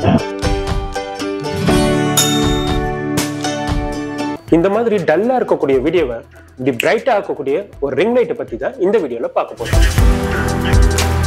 இந்த மாதிரி டல்லா இருக்கக்கூடிய வீடியோவை இப்படி பிரைட்டா ஆக்கக்கூடிய ஒரு ரிங் லைட்டை பத்தி தான் இந்த வீடியோல பார்க்க போறோம்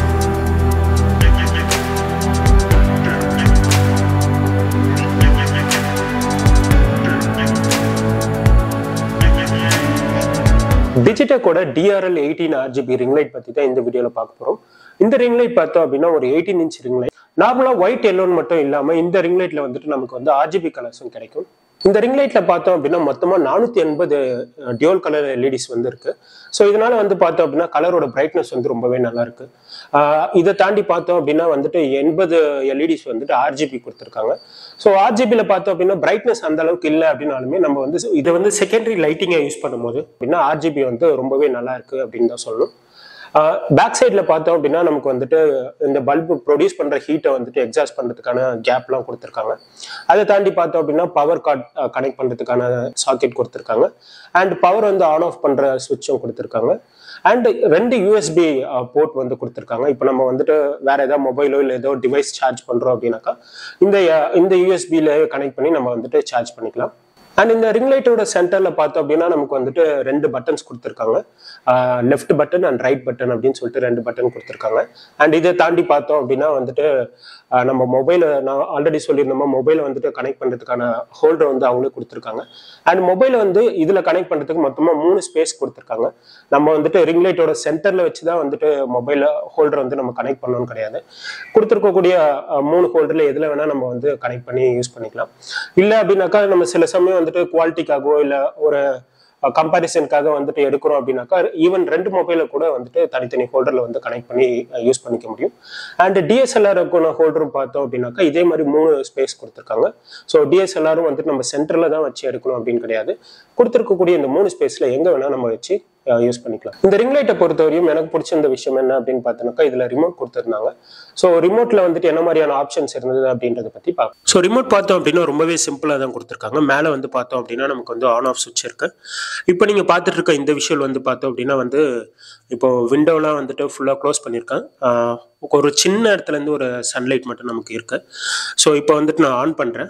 டிஜிடெக்கோட DRL eighteen RGB ring light பத்தி தான் இந்த வீடியோல பார்க்க போறோம் இந்த ரிங் லைட் பார்த்தோம் அப்படின்னா ஒரு எயிட்டீன் இன்ச் ரிங் லைட் நார்மலா ஒயிட் எல்லோன்னு மட்டும் இல்லாம இந்த ரிங் லைட்ல வந்துட்டு நமக்கு வந்து ஆர்ஜிபி கலர்ஸும் கிடைக்கும் இந்த ரிங் லைட்ல பார்த்தோம் அப்படின்னா மொத்தமா நானூத்தி எண்பது டியோல் கலர் எல்இடிஸ் வந்து இருக்கு ஸோ இதனால வந்து பார்த்தோம் அப்படின்னா கலரோட பிரைட்னஸ் வந்து ரொம்பவே நல்லா இருக்கு ஆஹ் இதை தாண்டி பார்த்தோம் அப்படின்னா வந்துட்டு எண்பது எல்இடிஸ் வந்துட்டு ஆர்ஜிபி கொடுத்துருக்காங்க ஸோ ஆர்ஜிபியில் பார்த்தோம் அப்படின்னா பிரைட்னஸ் அந்த அளவுக்கு இல்லை அப்படின்னாலுமே நம்ம வந்து இதை வந்து செகண்டரி லைட்டிங்கை யூஸ் பண்ணும்போது அப்படின்னா ஆர்ஜிபி வந்து ரொம்பவே நல்லா இருக்கு அப்படின்னு தான் சொல்லணும் பேக் சைடில் பார்த்தோம் அப்படின்னா நமக்கு வந்துட்டு இந்த பல்பு ப்ரொடியூஸ் பண்ணுற ஹீட்டை வந்துட்டு எக்ஸாஸ்ட் பண்ணுறதுக்கான கேப்லாம் கொடுத்துருக்காங்க அதை தாண்டி பார்த்தோம் அப்படின்னா பவர் கார்ட் கனெக்ட் பண்ணுறதுக்கான சாக்கெட் கொடுத்துருக்காங்க அண்ட் பவர் வந்து ஆன் ஆஃப் பண்ணுற சுவிட்சும் கொடுத்துருக்காங்க அண்ட் ரெண்டு யூஎஸ்பி போர்ட் வந்து கொடுத்துருக்காங்க இப்போ நம்ம வந்துட்டு வேற ஏதாவது மொபைலோ இல்லை ஏதோ டிவைஸ் சார்ஜ் பண்ணுறோம் அப்படின்னாக்கா இந்த அஹ், இந்த யூஎஸ்பியில் கனெக்ட் பண்ணி நம்ம வந்துட்டு சார்ஜ் பண்ணிக்கலாம் அண்ட் இந்த ரிங் லைட்டோட சென்டர்ல பார்த்தோம் அப்படின்னா நமக்கு வந்துட்டு ரெண்டு பட்டன்ஸ் கொடுத்துருக்காங்க left button and right button அப்படின்னு சொல்லிட்டு ரெண்டு பட்டன் கொடுத்துருக்காங்க அண்ட் இதை தாண்டி பார்த்தோம் அப்படின்னா வந்துட்டு ஆஹ் நம்ம மொபைலை நான் ஆல்ரெடி சொல்லியிருந்தோமா மொபைலை வந்துட்டு கனெக்ட் பண்ணுறதுக்கான ஹோல்டர் வந்து அவங்களே கொடுத்துருக்காங்க அண்ட் மொபைலை வந்து இதில் கனெக்ட் பண்ணுறதுக்கு மொத்தமாக மூணு ஸ்பேஸ் கொடுத்துருக்காங்க நம்ம வந்துட்டு ரிங் லைட்டோட சென்டரில் வச்சு தான் வந்துட்டு மொபைல ஹோல்டர் வந்து நம்ம கனெக்ட் பண்ணணும்னு கிடையாது கொடுத்துருக்கக்கூடிய அஹ், மூணு ஹோல்டரில் எதில் வேணால் நம்ம வந்து கனெக்ட் பண்ணி யூஸ் பண்ணிக்கலாம் இல்லை அப்படின்னாக்கா நம்ம சில சமயம் வந்துட்டு குவாலிட்டிக்காகவோ இல்லை ஒரு கம்பாரிசனுக்காக வந்துட்டு எடுக்கிறோம் அப்படின்னாக்கா ஈவன் ரெண்டு மொபைலை கூட வந்துட்டு தனித்தனி ஹோல்டரில் வந்து கனெக்ட் பண்ணி யூஸ் பண்ணிக்க முடியும் அண்ட் டிஎஸ்எல்ஆருக்கான ஹோல்டரும் பார்த்தோம் அப்படின்னாக்கா இதே மாதிரி மூணு ஸ்பேஸ் கொடுத்துருக்காங்க ஸோ டிஎஸ்எல்ஆரும் வந்துட்டு நம்ம சென்டரில் தான் வச்சு எடுக்கணும் அப்படின்னு கிடையாது கொடுத்துருக்கக்கூடிய இந்த மூணு ஸ்பேஸில் எங்கே வேணால் நம்ம வச்சு யூஸ் பண்ணிக்கலாம் இந்த ரிங் லைட்டை பொறுத்தவரையும் எனக்கு பிடிச்சிருந்த விஷயம் என்ன அப்படின்னு பார்த்தோம்னாக்கா இதில் ரிமோட் கொடுத்துருந்தாங்க ஸோ ரிமோட்டில் வந்துட்டு என்ன மாதிரியான ஆப்ஷன்ஸ் இருந்தது அப்படின்றத பற்றி பார்க்கலாம் ஸோ ரிமோட் பார்த்தோம் அப்படின்னா ரொம்பவே சிம்பிளாக தான் கொடுத்துருக்காங்க மேலே வந்து பார்த்தோம் அப்படின்னா நமக்கு வந்து ஆன் ஆஃப் சுவிட்ச் இருக்கு இப்போ நீங்கள் பார்த்துட்டு இருக்க இந்த விஷயம் வந்து பார்த்தோம் அப்படின்னா வந்து இப்போ விண்டோலாம் வந்துட்டு ஃபுல்லாக க்ளோஸ் பண்ணியிருக்கேன் ஆஹ் ஒரு சின்ன இடத்துலேருந்து ஒரு சன்லைட் மட்டும் நமக்கு இருக்கு ஸோ இப்போ வந்துட்டு நான் ஆன் பண்ணுறேன்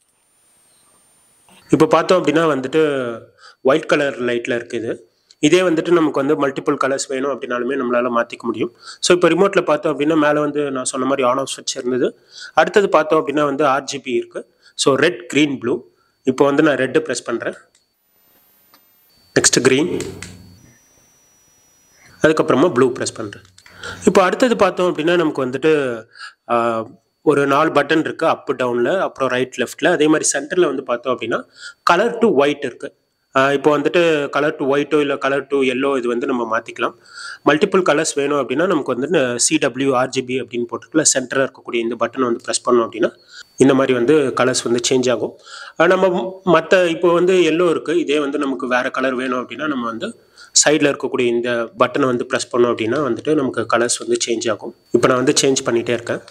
இப்போ பார்த்தோம் அப்படின்னா வந்துட்டு ஒயிட் கலர் லைட்டில் இருக்குது இதே வந்துட்டு நமக்கு வந்து மல்டிபிள் கலர்ஸ் வேணும் அப்படின்னாலுமே நம்மளால மாற்றிக்க முடியும் ஸோ இப்போ ரிமோட்டில் பார்த்தோம் அப்படின்னா மேலே வந்து நான் சொன்ன மாதிரி ஆன் ஆஃப் சுவிட்ச் இருந்தது அடுத்தது பார்த்தோம் அப்படின்னா வந்து ஆர்ஜிபி இருக்குது ஸோ ரெட் க்ரீன் ப்ளூ இப்போ வந்து நான் ரெட்டு ப்ரெஸ் பண்ணுறேன் நெக்ஸ்ட் க்ரீன் அதுக்கப்புறமா ப்ளூ ப்ரெஸ் பண்ணுறேன் இப்போ அடுத்தது பார்த்தோம் அப்படின்னா நமக்கு வந்துட்டு ஆஹ், ஒரு நாலு பட்டன் இருக்கு அப் டவுனில் அப்புறம் ரைட் லெஃப்ட்டில் அதே மாதிரி சென்டரில் வந்து பார்த்தோம் அப்படின்னா கலர் டு ஒயிட் இருக்கு ஆஹ், இப்போ வந்துட்டு கலர் டு ஒயிட்டோ இல்லை கலர் டு எல்லோ இது வந்து நம்ம மாற்றிக்கலாம் மல்டிபிள் கலர்ஸ் வேணும் அப்படின்னா நமக்கு வந்து சிடபிள்யூ ஆர்ஜிபி அப்படின்னு போட்டுருக்குல சென்டராக இருக்கக்கூடிய இந்த பட்டன் வந்து ப்ரெஸ் பண்ணோம் அப்படின்னா இந்த மாதிரி வந்து கலர்ஸ் வந்து சேஞ்ச் ஆகும் ஆஹ், நம்ம மற்ற இப்போ வந்து எல்லோ இருக்குது இதே வந்து நமக்கு வேறு கலர் வேணும் அப்படின்னா நம்ம வந்து சைடில் இருக்கக்கூடிய இந்த பட்டனை வந்து ப்ரெஸ் பண்ணோம் அப்படின்னா வந்துட்டு நமக்கு கலர்ஸ் வந்து சேஞ்ச் ஆகும் இப்போ நான் வந்து சேஞ்ச் பண்ணிகிட்டே இருக்கேன்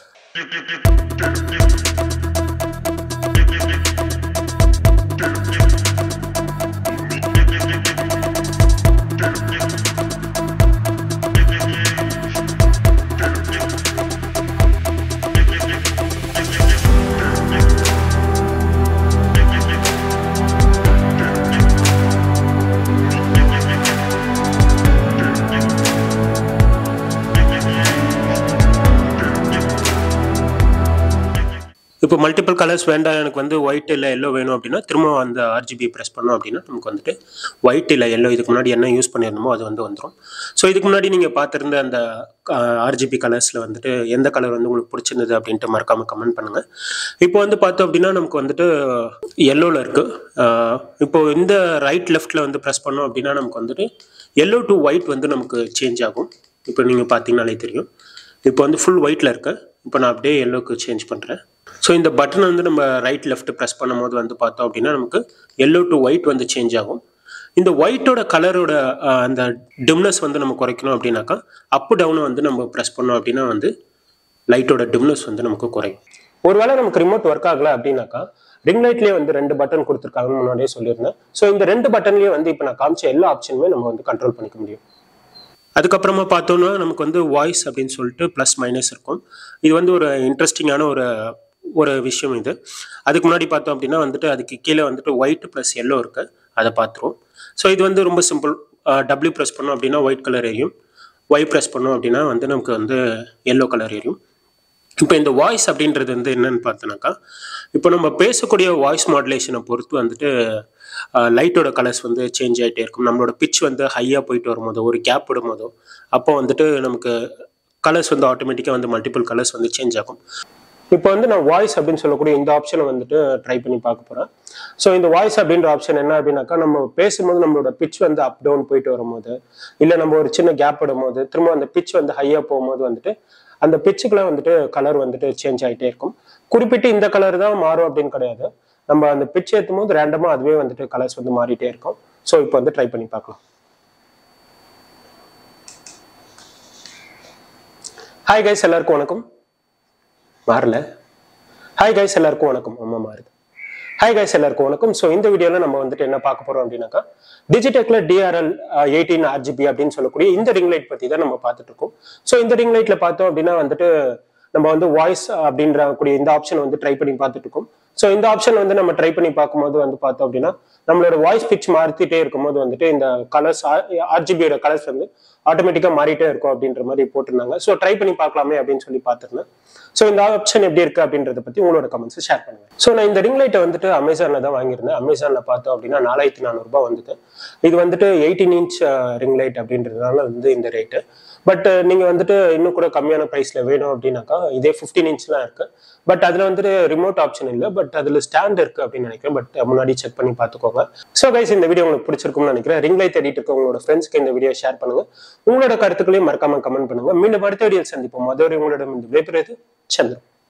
இப்போ மல்டிபிள் கலர்ஸ் வேண்டாம் எனக்கு வந்து ஒயிட் இல்லை எல்லோ வேணும் அப்படின்னா திரும்ப அந்த ஆர்ஜிபி ப்ரெஸ் பண்ணோம் அப்படின்னா நமக்கு வந்துட்டு ஒயிட் இல்லை எல்லோ இதுக்கு முன்னாடி என்ன யூஸ் பண்ணியிருந்தோமோ அது வந்து வந்துடும் ஸோ இதுக்கு முன்னாடி நீங்கள் பார்த்துருந்த அந்த ஆர்ஜிபி கலர்ஸில் வந்துட்டு எந்த கலர் வந்து உங்களுக்கு பிடிச்சிருந்தது அப்படின்ட்டு மறக்காமல் கமெண்ட் பண்ணுங்கள் இப்போ வந்து பார்த்தோம் அப்படின்னா நமக்கு வந்துட்டு எல்லோவில் இருக்குது இப்போ இந்த ரைட் லெஃப்ட்டில் வந்து ப்ரெஸ் பண்ணோம் அப்படின்னா நமக்கு வந்துட்டு எல்லோ டு ஒயிட் வந்து நமக்கு சேஞ்ச் ஆகும் இப்போ நீங்கள் பார்த்தீங்கனாலே தெரியும் இப்போ வந்து ஃபுல் ஒயிட்டில் இருக்கு இப்போ நான் அப்படியே எல்லோக்கு சேஞ்ச் பண்ணுறேன் ஸோ இந்த பட்டன் வந்து நம்ம ரைட் லெஃப்ட் ப்ரெஸ் பண்ணும்போது வந்து பார்த்தோம் அப்படின்னா நமக்கு எல்லோ டு ஒயிட் வந்து சேஞ்ச் ஆகும் இந்த ஒயிட்டோட கலரோட அந்த டிம்னஸ் வந்து நம்ம குறைக்கணும் அப்படின்னாக்கா அப் டவுனை வந்து நம்ம ப்ரெஸ் பண்ணோம் அப்படின்னா வந்து லைட்டோட டிம்னஸ் வந்து நமக்கு குறையும் ஒருவேளை நமக்கு ரிமோட் ஒர்க் ஆகல அப்படின்னாக்கா ரிங் லைட்லேயே வந்து ரெண்டு பட்டன் கொடுத்துருக்காங்கன்னு முன்னாடியே சொல்லியிருந்தேன் ஸோ இந்த ரெண்டு பட்டன்லேயே வந்து இப்போ நான் காமிச்ச எல்லா ஆப்ஷனுமே நம்ம வந்து கண்ட்ரோல் பண்ணிக்க முடியும் அதுக்கப்புறமா பார்த்தோம்னா நமக்கு வந்து வாய்ஸ் அப்படின்னு சொல்லிட்டு ப்ளஸ் மைனஸ் இருக்கும் இது வந்து ஒரு இன்ட்ரெஸ்டிங்கான ஒரு ஒரு விஷயம் இது அதுக்கு முன்னாடி பார்த்தோம் அப்படின்னா வந்துட்டு அதுக்கு கீழே வந்துட்டு ஒயிட் ப்ளஸ் எல்லோ இருக்கு அதை பார்த்துருவோம் ஸோ இது வந்து ரொம்ப சிம்பிள் டபிள்யூ ப்ரெஸ் பண்ணோம் அப்படின்னா ஒயிட் கலர் எரியும் ஒய் ப்ரெஸ் பண்ணோம் அப்படின்னா வந்து நமக்கு வந்து எல்லோ கலர் எரியும் இப்போ இந்த வாய்ஸ் அப்படின்றது வந்து என்னன்னு பார்த்தோன்னாக்கா இப்போ நம்ம பேசக்கூடிய வாய்ஸ் மாடுலேஷனை பொறுத்து வந்துட்டு லைட்டோட கலர்ஸ் வந்து சேஞ்ச் ஆகிட்டே இருக்கும் நம்மளோட பிச் வந்து ஹையாக போயிட்டு வரும்போதோ ஒரு கேப் விடும்போதோ அப்போ வந்துட்டு நமக்கு கலர்ஸ் வந்து ஆட்டோமேட்டிக்காக வந்து மல்டிபிள் கலர்ஸ் வந்து சேஞ்ச் ஆகும் இப்போ வந்து நான் வாய்ஸ் அப்படின்னு சொல்லக்கூடிய இந்த ஆப்ஷனை வந்துட்டு ட்ரை பண்ணி பார்க்க போகிறேன் ஸோ இந்த வாய்ஸ் அப்படின்ற ஆப்ஷன் என்ன அப்படின்னாக்கா நம்ம பேசும்போது நம்மளோட பிச் வந்து அப் டவுன் போயிட்டு வரும்போது இல்லை நம்ம ஒரு சின்ன கேப் விடும்போது திரும்ப அந்த பிச் வந்து ஹையாக போகும்போது வந்துட்டு அந்த பிச்சுக்குள்ள வந்துட்டு கலர் வந்துட்டு சேஞ்ச் ஆகிட்டே இருக்கும் குறிப்பிட்டு இந்த கலர் தான் மாறும் அப்படின்னு கிடையாது நம்ம அந்த பிச் ஏற்றும் போது ரேண்டமாக அதுவே வந்துட்டு கலர்ஸ் வந்து மாறிட்டே இருக்கும் ஸோ இப்போ வந்து ட்ரை பண்ணி பார்க்கலாம் ஹாய் கைஸ் எல்லாருக்கும் வணக்கம் மாறல ஹாய் கைஸ் எல்லாருக்கும் வணக்கம் அம்மா மாறுது ஹாய் கைஸ் எல்லாருக்கும் வணக்கம் ஸோ இந்த வீடியோவில் நம்ம வந்துட்டு என்ன பார்க்க போறோம் அப்படின்னாக்கா டிஜிடெக்ல டிஆர்எல் எயிட்டீன் ஆர்ஜிபி அப்படின்னு சொல்லக்கூடிய இந்த ரிங் லைட் பற்றி தான் நம்ம பார்த்துட்டு இருக்கோம் ஸோ இந்த ரிங் லைட்ல பார்த்தோம் அப்படின்னா வந்துட்டு நம்ம வந்து வாய்ஸ் அப்படின்ற கூடிய இந்த ஆப்ஷன் வந்து ட்ரை பண்ணி பார்த்துட்டு இருக்கோம் ஸோ இந்த ஆப்ஷன் வந்து நம்ம ட்ரை பண்ணி பார்க்கும்போது வந்து பார்த்தோம் அப்படின்னா நம்மளோட வாய்ஸ் பிச் மாற்றிட்டே இருக்கும்போது வந்துட்டு இந்த கலர்ஸ் ஆர்ஜிபியோட கலர்ஸ் வந்து ஆட்டோமேட்டிக்காக மாறிட்டே இருக்கும் அப்படின்ற மாதிரி போட்டிருந்தாங்க ஸோ ட்ரை பண்ணி பார்க்கலாமே அப்படின்னு சொல்லி பார்த்துருந்தேன் ஸோ இந்த ஆப்ஷன் எப்படி இருக்கு அப்படின்றத பத்தி உங்களோட கமெண்ட்ஸ் ஷேர் பண்ணுங்க ஸோ நான் இந்த ரிங் லைட்டை வந்துட்டு அமேசானில் தான் வாங்கியிருந்தேன் அமேசானில் பார்த்தோம் அப்படின்னா நாலாயிரத்தி நானூறுபா வந்தது இது வந்துட்டு எயிட்டீன் இன்ச் ரிங் லைட் அப்படின்றதுனால வந்து இந்த ரேட்டு பட் நீங்க வந்துட்டு இன்னும் கூட கம்மியான ப்ரைஸ்ல வேணும் அப்படின்னாக்கா இதே ஃபிஃப்டீன் இன்ச்லாம் இருக்கு பட் அதுல வந்துட்டு ரிமோட் ஆப்ஷன் இல்லை பட் அதுல ஸ்டாண்ட் இருக்கு அப்படின்னு நினைக்கிறேன் பட் முன்னாடி செக் பண்ணி பார்த்துக்கோங்க ஸோ கைஸ் இந்த வீடியோ உங்களுக்கு பிடிச்சிருக்கும்னு நினைக்கிறேன் ரிங் லைட் தேடிட்டு இருக்க உங்களோட ஃப்ரெண்ட்ஸ்க்கு இந்த வீடியோ ஷேர் பண்ணுங்க உங்களோட கருத்துக்களையும் மறக்காம கமெண்ட் பண்ணுங்க மீண்டும் அடுத்த வீடியோ சந்திப்போம் அதுவரை உங்களிடம் இந்த விடைபெறுவது சந்திரம்